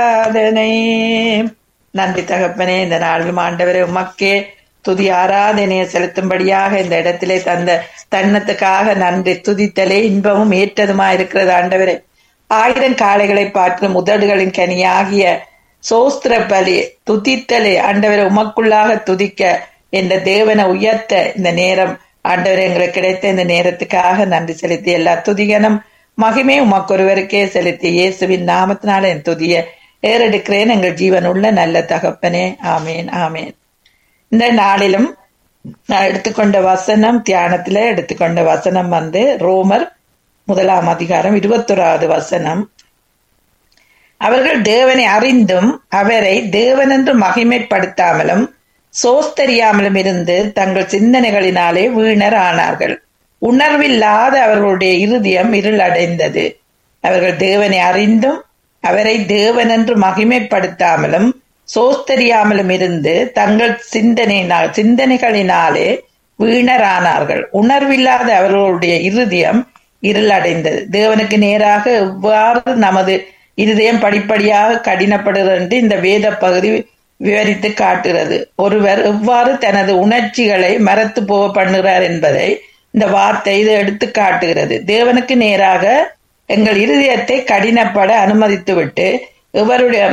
ஆராதனை நன்றி தகப்பனே இந்த நாளிலும் ஆண்டவரே உமக்கே துதி ஆராதனையை செலுத்தும்படியாக இந்த இடத்திலே தந்த தன்னத்துக்காக நன்றி துதித்தலே இன்பமும் ஏற்றதுமா இருக்கிறது ஆண்டவரே ஆயிரம் காளைகளை பார்க்கும் உதடுகளின் கனியாகிய சோஸ்திர பலி துதித்தலே ஆண்டவரை உமக்குள்ளாக துதிக்க என்ற தேவனை உயர்த்த இந்த நேரம் ஆண்டவர் எங்களுக்கு கிடைத்த இந்த நேரத்துக்காக நன்றி செலுத்தி எல்லா துதிகனும் மகிமே உமக்கொருவருக்கே செலுத்தி இயேசுவின் நாமத்தினால என் துதிய ஏறெடுக்கிறேன் எங்கள் ஜீவன் உள்ள நல்ல தகப்பனே ஆமேன் ஆமேன் இந்த நாளிலும் நான் எடுத்துக்கொண்ட வசனம் தியானத்துல எடுத்துக்கொண்ட வசனம் வந்து ரோமர் முதலாம் அதிகாரம் இருபத்தொராவது வசனம் அவர்கள் தேவனை அறிந்தும் அவரை தேவனென்று மகிமைப்படுத்தாமலும் சோஸ்தரியாமலும் இருந்து தங்கள் சிந்தனைகளினாலே வீணர் ஆனார்கள் உணர்வில்லாத அவர்களுடைய இருதயம் இருளடைந்தது அவர்கள் தேவனை அறிந்தும் அவரை தேவனென்று மகிமைப்படுத்தாமலும் சோஸ்தரியாமலும் இருந்து தங்கள் சிந்தனையினால் சிந்தனைகளினாலே வீணரானார்கள் உணர்வில்லாத அவர்களுடைய இருதயம் இருளடைந்தது தேவனுக்கு நேராக எவ்வாறு நமது இருதயம் படிப்படியாக கடினப்படுகிறது என்று இந்த வேத பகுதி விவரித்து காட்டுகிறது ஒருவர் எவ்வாறு தனது உணர்ச்சிகளை மறத்து போக பண்ணுகிறார் என்பதை இந்த வார்த்தை இது எடுத்து காட்டுகிறது தேவனுக்கு நேராக எங்கள் இருதயத்தை கடினப்பட அனுமதித்து விட்டு இவருடைய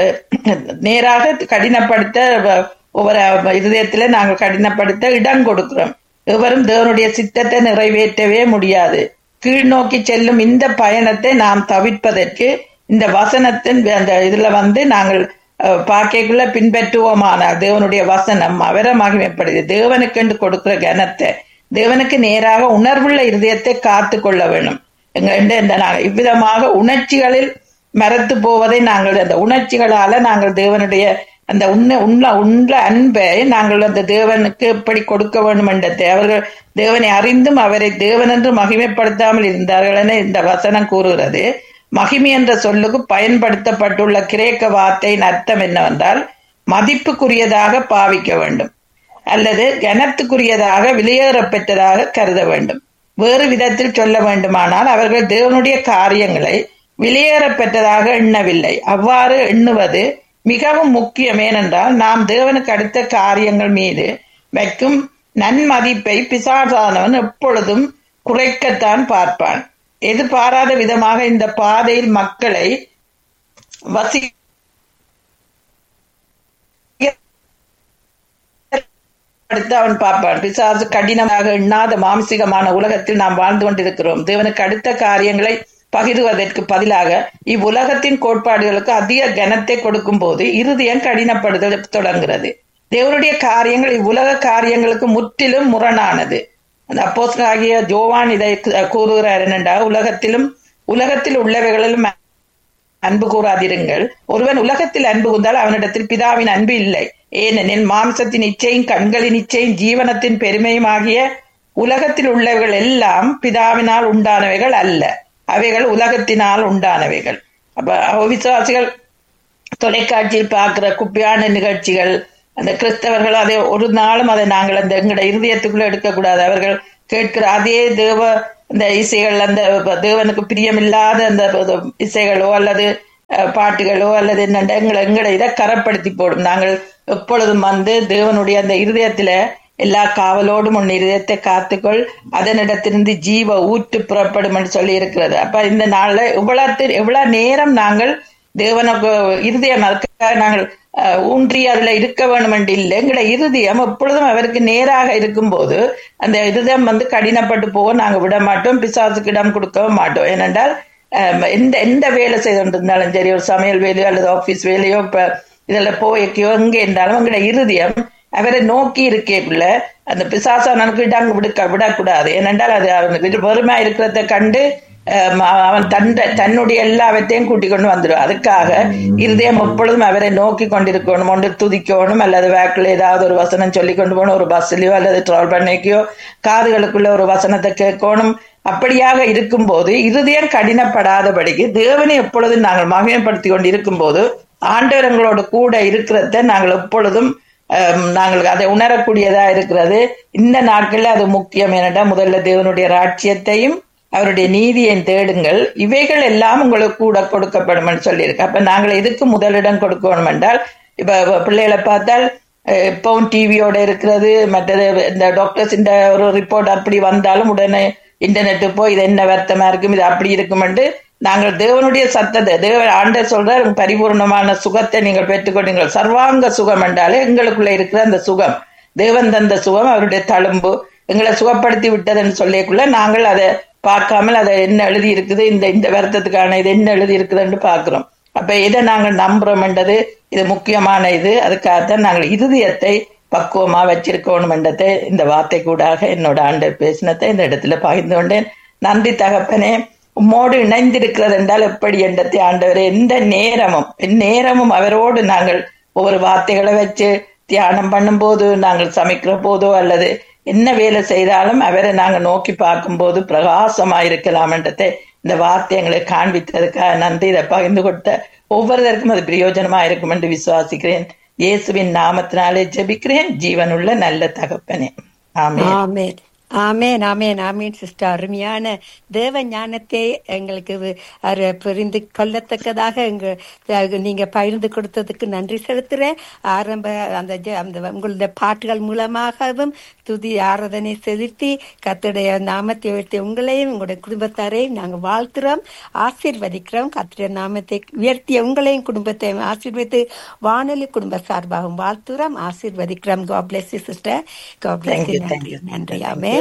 நேராக கடினப்படுத்த ஒவ்வொரு இருதயத்தில நாங்கள் கடினப்படுத்த இடம் கொடுக்கிறோம் எவரும் தேவனுடைய சித்தத்தை நிறைவேற்றவே முடியாது கீழ் நோக்கி செல்லும் இந்த பயணத்தை நாம் தவிர்ப்பதற்கு இந்த வசனத்தின் அந்த இதுல வந்து நாங்கள் பாக்கைக்குள்ள பின்பற்றுவோமானால் தேவனுடைய வசனம் அவரை மகிமைப்படுது தேவனுக்கு கொடுக்கிற கனத்தை தேவனுக்கு நேராக உணர்வுள்ள இருதயத்தை காத்து கொள்ள வேணும் எங்க இந்த இவ்விதமாக உணர்ச்சிகளில் மறத்து போவதை நாங்கள் அந்த உணர்ச்சிகளால நாங்கள் தேவனுடைய அந்த உண்மை உண்மை உள்ள அன்பை நாங்கள் அந்த தேவனுக்கு எப்படி கொடுக்க வேண்டும் என்றதை அவர்கள் தேவனை அறிந்தும் அவரை தேவன் என்று மகிமைப்படுத்தாமல் இருந்தார்கள் என இந்த வசனம் கூறுகிறது மகிமை என்ற சொல்லுக்கு பயன்படுத்தப்பட்டுள்ள கிரேக்க வார்த்தையின் அர்த்தம் என்னவென்றால் மதிப்புக்குரியதாக பாவிக்க வேண்டும் அல்லது கனத்துக்குரியதாக வெளியேறப்பெற்றதாக கருத வேண்டும் வேறு விதத்தில் சொல்ல வேண்டுமானால் அவர்கள் தேவனுடைய காரியங்களை வெளியேறப்பெற்றதாக எண்ணவில்லை அவ்வாறு எண்ணுவது மிகவும் முக்கியம் ஏனென்றால் நாம் தேவனுக்கு அடுத்த காரியங்கள் மீது வைக்கும் நன்மதிப்பை பிசாசானவன் எப்பொழுதும் குறைக்கத்தான் பார்ப்பான் எதிர்பாராத விதமாக இந்த பாதையில் மக்களை வசி அடுத்து அவன் பார்ப்பான் பிசாசு கடினமாக எண்ணாத மாம்சிகமான உலகத்தில் நாம் வாழ்ந்து கொண்டிருக்கிறோம் தேவனுக்கு அடுத்த காரியங்களை பகிர்வதற்கு பதிலாக இவ்வுலகத்தின் கோட்பாடுகளுக்கு அதிக கனத்தை கொடுக்கும் போது இருதயம் கடினப்படுதல் தொடங்குகிறது தேவனுடைய காரியங்கள் இவ்வுலக காரியங்களுக்கு முற்றிலும் முரணானது அந்த அப்போஸ் ஆகிய ஜோவான் இதை கூறுகிறார் என்னென்றா உலகத்திலும் உலகத்தில் உள்ளவைகளிலும் அன்பு கூறாதிருங்கள் ஒருவன் உலகத்தில் அன்பு கூர்ந்தால் அவனிடத்தில் பிதாவின் அன்பு இல்லை ஏனெனில் மாம்சத்தின் இச்சையும் கண்களின் இச்சையும் ஜீவனத்தின் பெருமையும் ஆகிய உலகத்தில் உள்ளவைகள் எல்லாம் பிதாவினால் உண்டானவைகள் அல்ல அவைகள் உலகத்தினால் உண்டானவைகள் அப்ப விசுவாசிகள் தொலைக்காட்சியில் பார்க்கிற குப்பியான நிகழ்ச்சிகள் அந்த கிறிஸ்தவர்கள் அதை ஒரு நாளும் அதை நாங்கள் அந்த எங்களோட இருதயத்துக்குள்ள எடுக்கக்கூடாது அவர்கள் கேட்கிற அதே தேவ இந்த இசைகள் அந்த தேவனுக்கு பிரியமில்லாத அந்த இசைகளோ அல்லது பாட்டுகளோ அல்லது என்னென்ன எங்களை எங்களை இதை கரப்படுத்தி போடும் நாங்கள் எப்பொழுதும் வந்து தேவனுடைய அந்த இருதயத்துல எல்லா காவலோடும் உன் இருதயத்தை காத்துக்கொள் அதனிடத்திலிருந்து ஜீவ ஊற்று புறப்படும் என்று சொல்லி இருக்கிறது அப்ப இந்த நாள்ல இவ்வளவு எவ்வளவு நேரம் நாங்கள் தேவனுக்கு இருதயம் அதுக்காக நாங்கள் ஊன்றி அதுல இருக்க வேண்டும் என்று இல்லை எங்களை இருதயம் எப்பொழுதும் அவருக்கு நேராக இருக்கும் போது அந்த இருதயம் வந்து கடினப்பட்டு போக நாங்க விட மாட்டோம் பிசாசுக்கு இடம் கொடுக்கவும் மாட்டோம் ஏனென்றால் எந்த எந்த வேலை செய்து கொண்டிருந்தாலும் சரி ஒரு சமையல் வேலையோ அல்லது ஆபீஸ் வேலையோ இப்ப இதுல போய்க்கோ எங்க இருந்தாலும் எங்களோட இருதயம் அவரை நோக்கி இருக்கேக்குள்ள அந்த பிசாசானனுக்கு இடம் விடுக்க விடக்கூடாது ஏனென்றால் அது அவனுக்கு வெறுமையா இருக்கிறத கண்டு அவன் தன் தன்னுடைய எல்லாவற்றையும் கூட்டிக் கொண்டு வந்துடும் அதுக்காக இருதயம் எப்பொழுதும் அவரை நோக்கி கொண்டிருக்கணும் ஒன்று துதிக்கணும் அல்லது வேக்கில் ஏதாவது ஒரு வசனம் சொல்லி கொண்டு போகணும் ஒரு பஸ்லயோ அல்லது ட்ராவல் பண்ணிக்கையோ காதுகளுக்குள்ள ஒரு வசனத்தை கேட்கணும் அப்படியாக இருக்கும்போது இருதயம் கடினப்படாதபடிக்கு தேவனை எப்பொழுதும் நாங்கள் மகிமைப்படுத்தி கொண்டு இருக்கும்போது ஆண்டவர் எங்களோட கூட இருக்கிறத நாங்கள் எப்பொழுதும் நாங்கள் அதை உணரக்கூடியதா இருக்கிறது இந்த நாட்கள்ல அது முக்கியம் என்னடா முதல்ல தேவனுடைய ராட்சியத்தையும் அவருடைய நீதியை தேடுங்கள் இவைகள் எல்லாம் உங்களுக்கு கூட கொடுக்கப்படும் சொல்லியிருக்கு அப்ப நாங்கள் எதுக்கு முதலிடம் கொடுக்கணும் என்றால் இப்ப பிள்ளைகளை பார்த்தால் எப்பவும் டிவியோட இருக்கிறது மற்றது இந்த டாக்டர்ஸ் இந்த ஒரு ரிப்போர்ட் அப்படி வந்தாலும் உடனே இன்டர்நெட்டு போய் இது என்ன வருத்தமா இருக்கும் இது அப்படி இருக்குமென்று நாங்கள் தேவனுடைய சத்தத்தை தேவ ஆண்டர் சொல்றார் பரிபூர்ணமான சுகத்தை நீங்கள் பெற்றுக்கொண்டீங்கள் சர்வாங்க சுகம் என்றாலே எங்களுக்குள்ள இருக்கிற அந்த சுகம் தேவன் தந்த சுகம் அவருடைய தழும்பு எங்களை சுகப்படுத்தி விட்டதுன்னு சொல்லியக்குள்ள நாங்கள் அதை பார்க்காமல் அதை என்ன எழுதி இருக்குது இந்த இந்த வருத்தத்துக்கான இது என்ன எழுதி இருக்குதுன்னு பாக்குறோம் அப்ப இதை நாங்கள் நம்புறோம்ன்றது இது முக்கியமான இது அதுக்காகத்தான் நாங்கள் இருதயத்தை பக்குவமா வச்சிருக்கணும் என்றதை இந்த வார்த்தை கூடாக என்னோட ஆண்டர் பேசினதை இந்த இடத்துல பகிர்ந்து கொண்டேன் நன்றி தகப்பனே உம்மோடு இணைந்திருக்கிறது என்றால் எப்படி என்றதை ஆண்டவரே எந்த நேரமும் நேரமும் அவரோடு நாங்கள் ஒவ்வொரு வார்த்தைகளை வச்சு தியானம் பண்ணும்போது நாங்கள் சமைக்கிற போதோ அல்லது என்ன வேலை செய்தாலும் அவரை நாங்க நோக்கி பார்க்கும்போது பிரகாசமா இருக்கலாம்ன்றதை இந்த வார்த்தை எங்களுக்கு காண்பித்ததுக்காக நன்றி இதை பகிர்ந்து கொடுத்த ஒவ்வொருத்தருக்கும் அது பிரயோஜனமா இருக்கும் என்று விசுவாசிக்கிறேன் இயேசுவின் நாமத்தினாலே ஜெபிக்கிறேன் ஜீவனுள்ள நல்ல தகப்பனே ஆமே ஆமேன் ஆமேன் ஆமேன் ஆமேன் சிஸ்டர் அருமையான தேவ ஞானத்தை எங்களுக்கு அரு புரிந்து கொள்ளத்தக்கதாக எங்க நீங்க பகிர்ந்து கொடுத்ததுக்கு நன்றி செலுத்துறேன் ஆரம்ப அந்த அந்த உங்களுடைய பாட்டுகள் மூலமாகவும் துதி ஆராதனை செலுத்தி கத்துடைய நாமத்தை உயர்த்தி உங்களையும் உங்களுடைய குடும்பத்தாரையும் நாங்கள் வாழ்த்துறோம் ஆசீர்வதிக்கிறோம் கத்துடைய நாமத்தை உயர்த்திய உங்களையும் குடும்பத்தையும் ஆசீர்வதித்து வானொலி குடும்ப சார்பாகவும் வாழ்த்துறோம் ஆசீர்வதிக்கிறோம் காப்ளெஸ் சிஸ்டர் காப்ளெஸ் நன்றி நன்றி ஆமே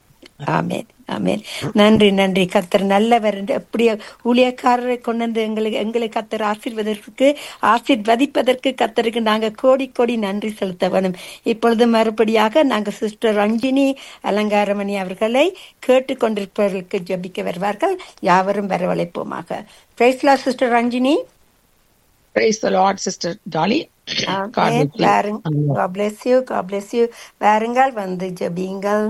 ஆமேன் ஆமேன் நன்றி நன்றி கத்தர் நல்லவர் எப்படி ஊழியக்காரரை கொண்டு வந்து எங்களுக்கு எங்களை கத்தர் ஆசீர்வதற்கு ஆசீர்வதிப்பதற்கு கத்தருக்கு நாங்க கோடி கோடி நன்றி செலுத்த வேணும் இப்பொழுது மறுபடியாக நாங்க சிஸ்டர் ரஞ்சினி அலங்காரமணி அவர்களை கேட்டுக்கொண்டிருப்பவர்களுக்கு ஜபிக்க வருவார்கள் யாவரும் வரவழைப்போமாக பிரைஸ்லா sister Ranjini Praise the Lord, Sister Dolly. God bless you. God bless you. வாருங்கள் வந்து ஜபியுங்கள்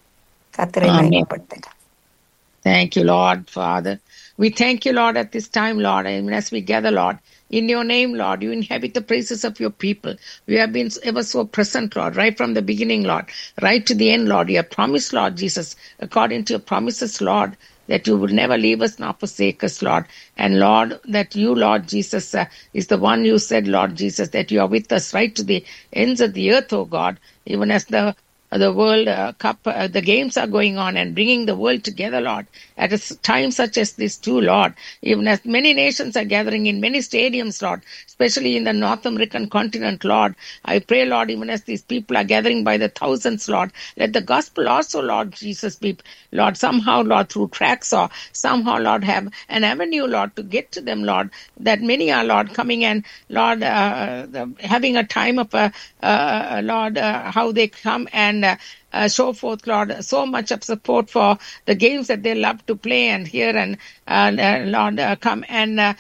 கத்தரை மகிமைப்படுத்துங்க Thank you, Lord, Father. We thank you, Lord, at this time, Lord, and as we gather, Lord, in your name, Lord, you inhabit the praises of your people. We have been ever so present, Lord, right from the beginning, Lord, right to the end, Lord. You have promised, Lord Jesus, according to your promises, Lord, that you will never leave us nor forsake us, Lord. And Lord, that you, Lord Jesus, uh, is the one you said, Lord Jesus, that you are with us right to the ends of the earth, oh God, even as the the World uh, Cup, uh, the games are going on and bringing the world together, Lord, at a time such as this too, Lord. Even as many nations are gathering in many stadiums, Lord, especially in the North American continent, Lord. I pray, Lord, even as these people are gathering by the thousands, Lord, let the gospel also, Lord Jesus, be, Lord, somehow, Lord, through tracks or somehow, Lord, have an avenue, Lord, to get to them, Lord, that many are, Lord, coming and, Lord, uh, the, having a time of, uh, uh, Lord, how they come and uh, uh, show forth, Lord, so much of support for the games that they love to play and hear and, uh, Lord, come and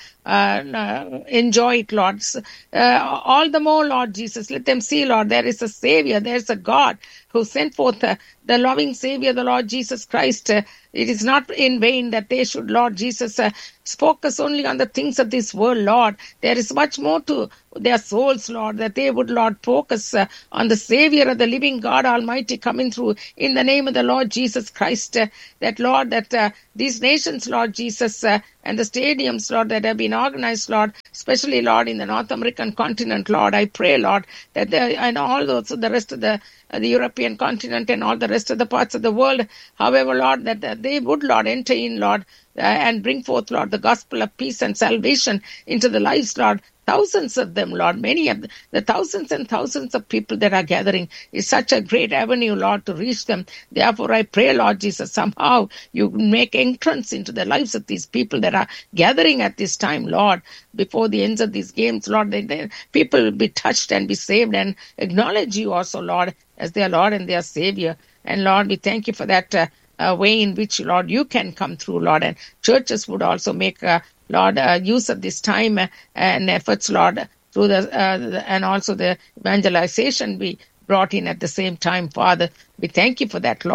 enjoy it, Lord. all the more, Lord Jesus, let them see, Lord, there is a Savior, there is a God who sent forth the loving Savior, the Lord Jesus Christ. it is not in vain that they should, Lord Jesus, focus only on the things of this world, Lord. There is much more to their souls, Lord, that they would, Lord, focus uh, on the Savior of the living God Almighty coming through in the name of the Lord Jesus Christ. Uh, that, Lord, that uh, these nations, Lord Jesus, and the stadiums, Lord, that have been organized, Lord, especially, Lord, in the North American continent, Lord, I pray, Lord, that they, and all those, the rest of the the European continent and all the rest of the parts of the world, however, Lord, that, that they would, Lord, enter in, Lord, uh, and bring forth, Lord, the gospel of peace and salvation into the lives, Lord. Thousands of them, Lord, many of the, the thousands and thousands of people that are gathering is such a great avenue, Lord, to reach them. Therefore, I pray, Lord Jesus, somehow you make entrance into the lives of these people that are gathering at this time, Lord, before the ends of these games, Lord, they, they, people will be touched and be saved and acknowledge you also, Lord, as their Lord and their Savior. And Lord, we thank you for that. Uh, uh, way in which, Lord, you can come through, Lord, and churches would also make, uh, Lord, uh, use of this time and efforts, Lord, through the, and also the evangelization be brought in at the same time, Father. We thank you for that, Lord.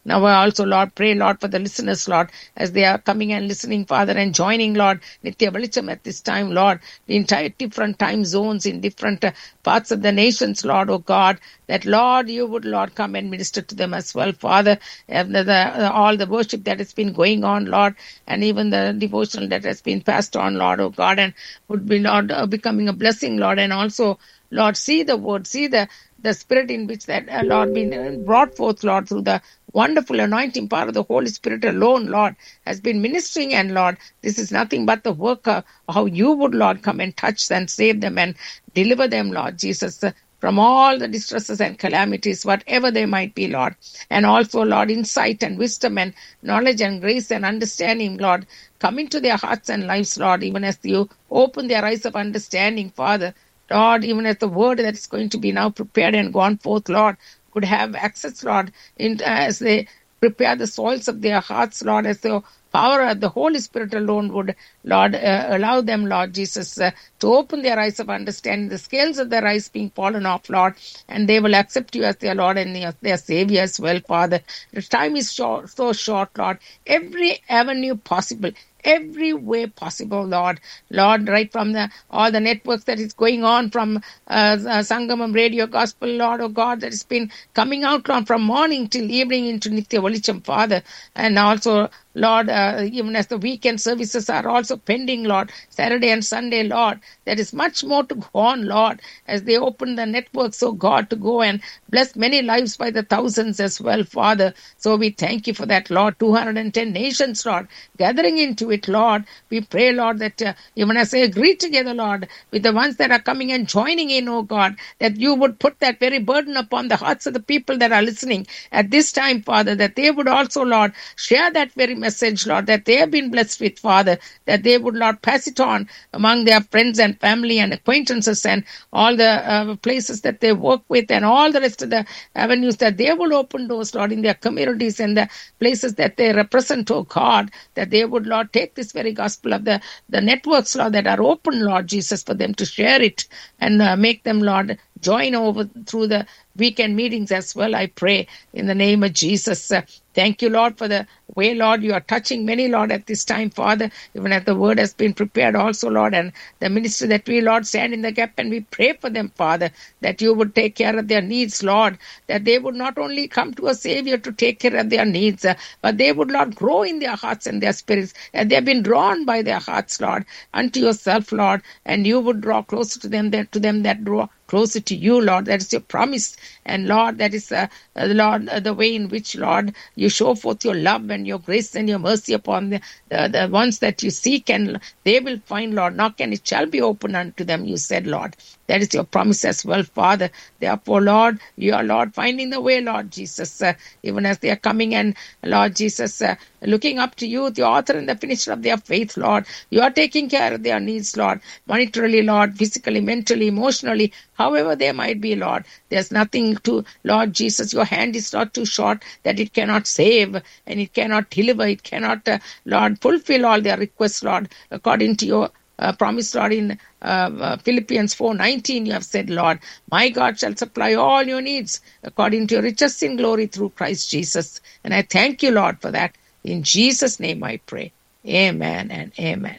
Now I also, Lord, pray, Lord, for the listeners, Lord, as they are coming and listening, Father, and joining, Lord, Nitya Velicham at this time, Lord, in ti- different time zones, in different uh, parts of the nations, Lord, oh God, that, Lord, you would, Lord, come and minister to them as well, Father, and the, the, all the worship that has been going on, Lord, and even the devotional that has been passed on, Lord, oh God, and would be, Lord, uh, becoming a blessing, Lord, and also, Lord, see the word, see the the spirit in which that uh, Lord been uh, brought forth, Lord, through the wonderful anointing power of the Holy Spirit alone, Lord, has been ministering, and Lord, this is nothing but the work of how you would, Lord, come and touch and save them and deliver them, Lord Jesus. uh, from all the distresses and calamities, whatever they might be, Lord. And also, Lord, insight and wisdom and knowledge and grace and understanding, Lord, come into their hearts and lives, Lord, even as you open their eyes of understanding, Father. Lord, even as the word that is going to be now prepared and gone forth, Lord, could have access, Lord, in, as they prepare the soils of their hearts, Lord, as the power of the Holy Spirit alone would, Lord, uh, allow them, Lord Jesus, uh, to open their eyes of understanding, the scales of their eyes being fallen off, Lord, and they will accept you as their Lord and their, their Savior as well, Father. The time is short, so short, Lord. Every avenue possible, every way possible, Lord. Lord, right from the all the networks that is going on from uh, uh, Sangamam Radio Gospel, Lord, oh God, that has been coming out, Lord, from morning till evening into Nitya Valicham, Father, and also Lord, uh, even as the weekend services are also pending, Lord, Saturday and Sunday, Lord, there is much more to go on, Lord, as they open the networks, oh God, to go and bless many lives by the thousands as well, Father. So we thank you for that, Lord. 210 nations, Lord, gathering into it, Lord. We pray, Lord, that uh, even as they agree together, Lord, with the ones that are coming and joining in, oh God, that you would put that very burden upon the hearts of the people that are listening at this time, Father, that they would also, Lord, share that very message, Lord, that they have been blessed with, Father, that they would, Lord, pass it on among their friends and family and acquaintances and all the uh, places that they work with and all the rest of the avenues that they will open doors, Lord, in their communities and the places that they represent, oh God, that they would, Lord, take this very gospel of the, the networks, Lord, that are open, Lord Jesus, for them to share it and uh, make them, Lord, join over through the weekend meetings as well, I pray, in the name of Jesus. Uh, Thank you, Lord, for the way, Lord, you are touching many, Lord, at this time, Father, even as the word has been prepared also, Lord, and the ministry that we, Lord, stand in the gap and we pray for them, Father, that you would take care of their needs, Lord, that they would not only come to a Savior to take care of their needs, uh, but they would, Lord, grow in their hearts and their spirits, and they have been drawn by their hearts, Lord, unto yourself, Lord, and you would draw closer to them, that, to them that draw closer to you, Lord. That is your promise. And Lord, that is, uh, uh, Lord, uh, the way in which, Lord, you show forth your love and your grace and your mercy upon the, the, the ones that you seek, and they will find, Lord. Knock and it shall be open unto them, you said, Lord. That is your promise as well, Father. Therefore, Lord, you are, Lord, finding the way, Lord Jesus, uh, even as they are coming and, Lord Jesus, uh, looking up to you, the author and the finisher of their faith, Lord. You are taking care of their needs, Lord, monetarily, Lord, physically, mentally, emotionally, however they might be, Lord. There's nothing to, Lord Jesus, your hand is not too short that it cannot save and it cannot deliver, it cannot, uh, Lord, fulfill all their requests, Lord, according to your uh, promise, Lord, in uh, uh, Philippians 4:19, you have said, Lord, my God shall supply all your needs according to your riches in glory through Christ Jesus. And I thank you, Lord, for that. In Jesus' name I pray. Amen and amen.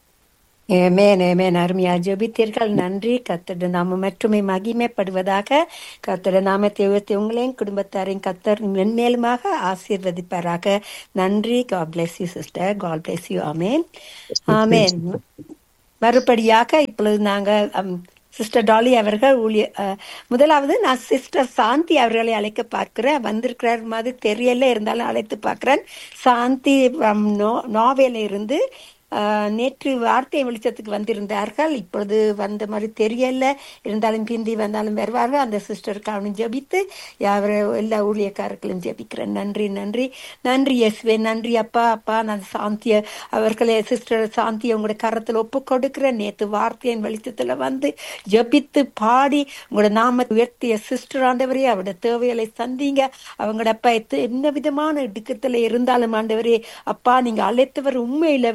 ஏமேன் ஏமேன் அருமையா ஜெபித்தீர்கள் நன்றி கத்தட நாம மட்டுமே மகிமைப்படுவதாக கத்தட நாமத்தை உயர்த்தி உங்களையும் குடும்பத்தாரையும் கத்தர் மென்மேலுமாக ஆசீர்வதிப்பாராக நன்றி God bless you sister God bless you ஆமேன் ஆமேன் மறுபடியாக இப்பொழுது நாங்கள் சிஸ்டர் டாலி அவர்கள் ஊழிய அஹ், முதலாவது நான் சிஸ்டர் சாந்தி அவர்களை அழைக்க பார்க்கிறேன் வந்திருக்கிறார் மாதிரி தெரியல இருந்தாலும் அழைத்து பார்க்கிறேன் சாந்தி from நோ- நோவேல இருந்து அஹ், நேற்று வார்த்தை வெளிச்சத்துக்கு வந்திருந்தார்கள் இப்பொழுது வந்த மாதிரி தெரியல இருந்தாலும் பிந்தி வந்தாலும் வருவார்கள் அந்த சிஸ்டருக்கு அவனும் ஜெபித்து அவர் எல்லா ஊழியக்காரர்களும் ஜெபிக்கிறேன் நன்றி நன்றி நன்றி எஸ்வே நன்றி அப்பா அப்பா நான் சாந்திய அவர்களே சிஸ்டர் சாந்தியை உங்களோட கரத்தில் ஒப்பு கொடுக்கிறேன் நேற்று வார்த்தையின் வெளிச்சத்துல வந்து ஜெபித்து பாடி உங்களோட நாம உயர்த்திய சிஸ்டர் ஆண்டவரே அவரோட தேவைகளை சந்திங்க அவங்களோட அப்பா எத்து- என்ன விதமான இடுக்கத்துல இருந்தாலும் ஆண்டவரே அப்பா நீங்க அழைத்தவர் உண்மையிலவர்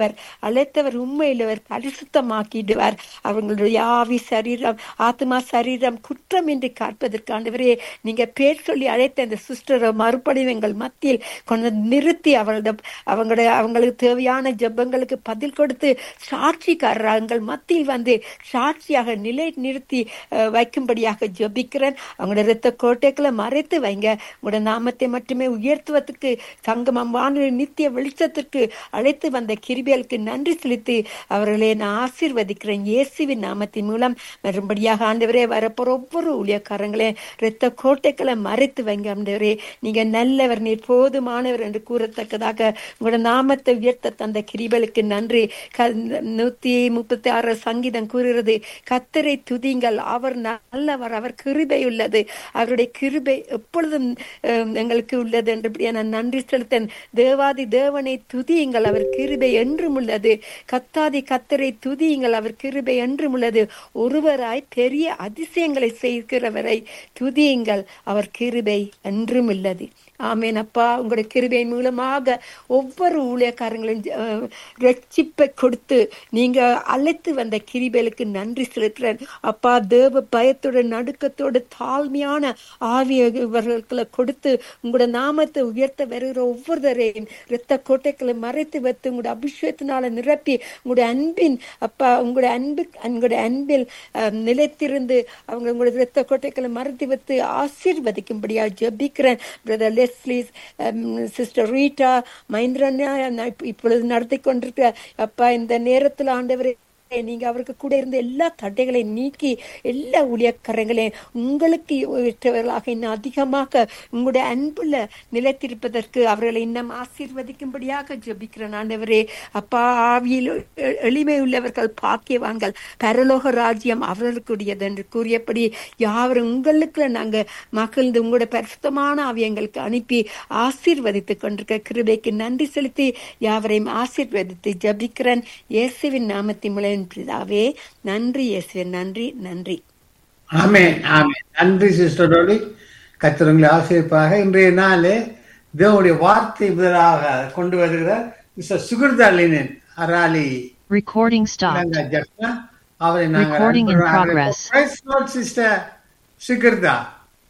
அழைத்தவர் உண்மையிலவர் பரிசுத்தமாக்கிடுவார் அவங்களுடைய ஆவி சரீரம் ஆத்மா சரீரம் குற்றம் என்று காப்பதற்காண்டவரே நீங்க பேர் சொல்லி அழைத்த அந்த சிஸ்டரை மறுபடியும் எங்கள் மத்தியில் கொஞ்சம் நிறுத்தி அவர்களிடம் அவங்களுடைய அவங்களுக்கு தேவையான ஜெபங்களுக்கு பதில் கொடுத்து சாட்சிக்காரர் எங்கள் மத்தியில் வந்து சாட்சியாக நிலை நிறுத்தி அஹ், வைக்கும்படியாக ஜெபிக்கிறேன் அவங்களோட இரத்த கோட்டைகளை மறைத்து வைங்க உங்களோட நாமத்தை மட்டுமே உயர்த்துவதற்கு சங்கமம் வானொலி நித்திய வெளிச்சத்திற்கு அழைத்து வந்த கிருபியலுக்கு நன்றி செலுத்தி அவர்களை நான் ஆசீர்வதிக்கிறேன் இயேசுவின் நாமத்தின் மூலம் மறுபடியாக ஆண்டவரே வரப்போற ஒவ்வொரு ஊழியக்காரங்களே இரத்த கோட்டைகளை மறைத்து வைங்க ஆண்டவரே நீங்க நல்லவர் நீர் போதுமானவர் என்று கூறத்தக்கதாக உங்களோட நாமத்தை உயர்த்த தந்த கிரிபலுக்கு நன்றி க- நூத்தி முப்பத்தி ஆறு சங்கீதம் கூறுகிறது கத்தரை துதிங்கள் அவர் நல்லவர் அவர் கிருபை உள்ளது அவருடைய கிருபை எப்பொழுதும் அஹ், எங்களுக்கு உள்ளது என்று நான் நன்றி செலுத்தேன் தேவாதி தேவனை துதியுங்கள் அவர் கிருபை என்றும் உள்ளது கத்தாதி கத்தரை துதியுங்கள் அவர் கிருபை என்றும் உள்ளது ஒருவராய் பெரிய அதிசயங்களை செய்கிறவரை துதியுங்கள் அவர் கிருபை என்றும் உள்ளது ஆமேன் அப்பா உங்களுடைய கிருபையின் மூலமாக ஒவ்வொரு ஊழியக்காரங்களும் அஹ், ரட்சிப்பை கொடுத்து நீங்க அழைத்து வந்த கிருபைகளுக்கு நன்றி செலுத்துறேன் அப்பா தேவ பயத்தோட நடுக்கத்தோட தாழ்மையான ஆவியவர்களை கொடுத்து உங்களோட நாமத்தை உயர்த்த வருகிற ஒவ்வொருவரையும் இரத்த கோட்டைகளை மறைத்து வைத்து உங்களோட அபிஷேகத்தினால நிரப்பி உங்களுடைய அன்பின் அப்பா உங்களுடைய அன்பு உங்களுடைய அன்பில் அஹ், நிலைத்திருந்து அவங்க உங்களுடைய இரத்த கோட்டைகளை மறைத்து வைத்து ஆசீர்வதிக்கும்படியா ஜெபிக்கிறேன் பிரதர் லெஸ்லி சிஸ்டர் ரீட்டா மகேந்திரன்யா நான் இப்ப- இப்பொழுது நடத்தி கொண்டிருக்க அப்பா இந்த நேரத்தில் ஆண்டவரே நீங்க அவருக்கு கூட இருந்த எல்லா தடைகளையும் நீக்கி எல்லா ஊழியக்காரங்களையும் உங்களுக்கு ஏற்றவர்களாக இன்னும் அதிகமாக உங்களுடைய அன்புல நிலைத்திருப்பதற்கு அவர்களை இன்னும் ஆசீர்வதிக்கும்படியாக ஜெபிக்கிறேன் ஆண்டவரே அப்பா ஆவியில் எ- எளிமை உள்ளவர்கள் பாக்கியவான்கள் பரலோக ராஜ்யம் அவர்களுக்குரியது என்று கூறியபடி யாவரும் உங்களுக்கு நாங்க மகிழ்ந்து உங்களுடைய பரிசுத்தமான ஆவி எங்களுக்கு அனுப்பி ஆசீர்வதித்துக் கொண்டிருக்க கிருபைக்கு நன்றி செலுத்தி யாவரையும் ஆசீர்வதித்து ஜபிக்கிறேன் இயேசுவின் நாமத்தின் மூலம் பிதாவே நன்றி இயேசுவின் நன்றி நன்றி ஆமென் ஆமென் நன்றி சிஸ்டர் டோலி கத்திரங்களை ஆசிரியப்பாக இன்றைய நாளே தேவனுடைய வார்த்தை முதலாக கொண்டு வருகிறார் mister Sukirthalinan Araly Recording stopped. Ilangai Jaffna அவரை நாங்கள் Recording in அன்புடன் progress. Praise Lord, sister Sukirtha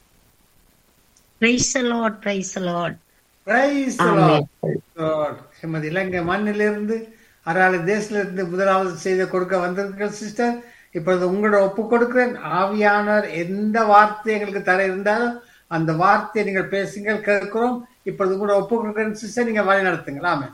praise Lord praise Lord praise Amen. எமது இலங்கை மண்ணிலிருந்து அராலி தேசத்திலிருந்து முதலாவது செய்தி கொடுக்க வந்திருக்கீர்கள் சிஸ்டர் இப்பொழுது உங்களோட ஒப்பு கொடுக்கிறேன் ஆவியானவர் எந்த வார்த்தை எங்களுக்கு தர இருந்தாலும் அந்த வார்த்தையை நீங்கள் பேசுங்கள் கேட்கிறோம் இப்பொழுது உங்களோட ஒப்பு கொடுக்கிறேன் சிஸ்டர் நீங்க வழி நடத்துங்கள் ஆமென்